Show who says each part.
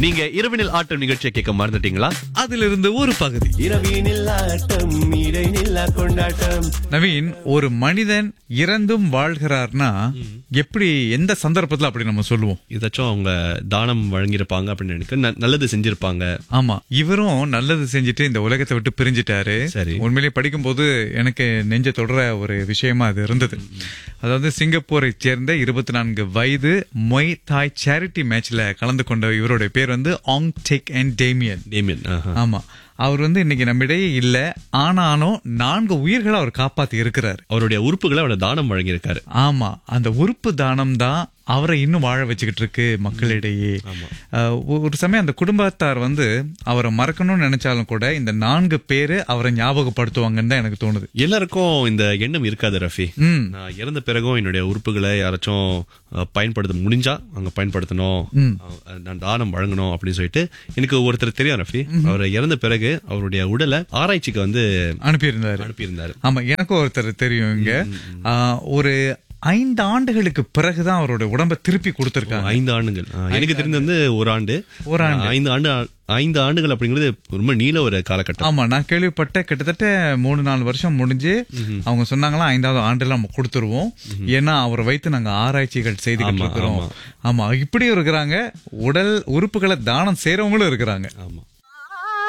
Speaker 1: நீங்க இரவினில் ஆட்டம் நிகழ்ச்சியை கேட்க மறந்துட்டீங்களா
Speaker 2: அதிலிருந்து ஒரு பகுதி
Speaker 3: இரவினில் ஆட்டம் இடைநில்லா கொண்டாட்டம்
Speaker 2: நவீன் ஒரு மனிதன் இறந்தும் வாழ்கிறார்னா எப்படி எந்த சந்தர்ப்பத்துல அப்படி நம்ம சொல்லுவோம்
Speaker 1: ஏதாச்சும் அவங்க தானம் வழங்கியிருப்பாங்க அப்படின்னு நினைக்கிறேன் ந- நல்லது செஞ்சிருப்பாங்க
Speaker 2: ஆமா இவரும் நல்லது செஞ்சுட்டு இந்த உலகத்தை விட்டு பிரிஞ்சிட்டாரு
Speaker 1: சரி.
Speaker 2: உண்மையிலேயே படிக்கும்போது எனக்கு நெஞ்ச தொடர ஒரு விஷயமா அது இருந்தது அதாவது சிங்கப்பூரை சேர்ந்த இருபத்தி நான்கு வயது மொய் தாய் சேரிட்டி மேட்ச்ல கலந்து கொண்ட இவருடைய பேர் வந்து Ang Tek and Damien
Speaker 1: Damien ஆஹா.
Speaker 2: ஆமா அவர் வந்து இன்னைக்கு நம்மிடையே இல்ல ஆனாலும் நான்கு உயிர்களை அவர் காப்பாத்தி இருக்கிறார்
Speaker 1: அவருடைய உறுப்புகளை அவரோட தானம் வழங்கியிருக்காரு
Speaker 2: ஆமா அந்த உறுப்பு தானம் தான் அவரை இன்னும் வாழ வச்சுக்கிட்டு இருக்கு மக்களிடையே அஹ், ஒரு சமயம் அந்த குடும்பத்தார் வந்து அவரை மறக்கணும்னு நினைச்சாலும் கூட இந்த நான்கு பேரு அவரை ஞாபகப்படுத்துவாங்கன்னு தான் எனக்கு தோணுது
Speaker 1: எல்லாருக்கும் இந்த எண்ணம் இருக்காது ரஃபி
Speaker 2: ம்
Speaker 1: நான் இறந்த பிறகும் என்னுடைய உறுப்புகளை யாராச்சும் அஹ், பயன்படுத்த முடிஞ்சா அங்க பயன்படுத்தணும் அஹ், நான் தானம் வழங்கணும் அப்படின்னு சொல்லிட்டு எனக்கு ஒருத்தர் தெரியும் ரஃபி அவர் இறந்த பிறகு அவருடைய உடலை ஆராய்ச்சிக்கு வந்து
Speaker 2: அனுப்பியிருந்தாரு
Speaker 1: அனுப்பியிருந்தாரு
Speaker 2: ஆமா எனக்கும் ஒருத்தர் தெரியும் இங்க ஆஹ், ஒரு ஐந்து ஆண்டுகளுக்கு பிறகுதான் அவரோட உடம்ப திருப்பி கொடுத்திருக்காங்க
Speaker 1: ஐந்து ஆண்டுகள் அஹ், எனக்கு தெரிஞ்சது வந்து ஒரு ஆண்டு
Speaker 2: ஒரு ஆண்டு.
Speaker 1: ஐந்து ஆண்டு ஐந்து ஆண்டுகள் அப்படிங்கிறது ரொம்ப நீள ஒரு காலகட்டம்
Speaker 2: ஆமா நான் கேள்விப்பட்ட கிட்டத்தட்ட மூணு நாலு வருஷம் முடிஞ்சு அவங்க சொன்னாங்களா ஐந்தாவது ஆண்டுல நம்ம கொடுத்துருவோம் ஏன்னா அவரை வைத்து நாங்க ஆராய்ச்சிகள் செய்துகிட்டு
Speaker 1: ஆமா,
Speaker 2: இருக்கிறோம் ஆமா இப்படியும் இருக்கிறாங்க உடல் உறுப்புகளை தானம் செய்றவங்களும் இருக்கிறாங்க
Speaker 1: ஆமா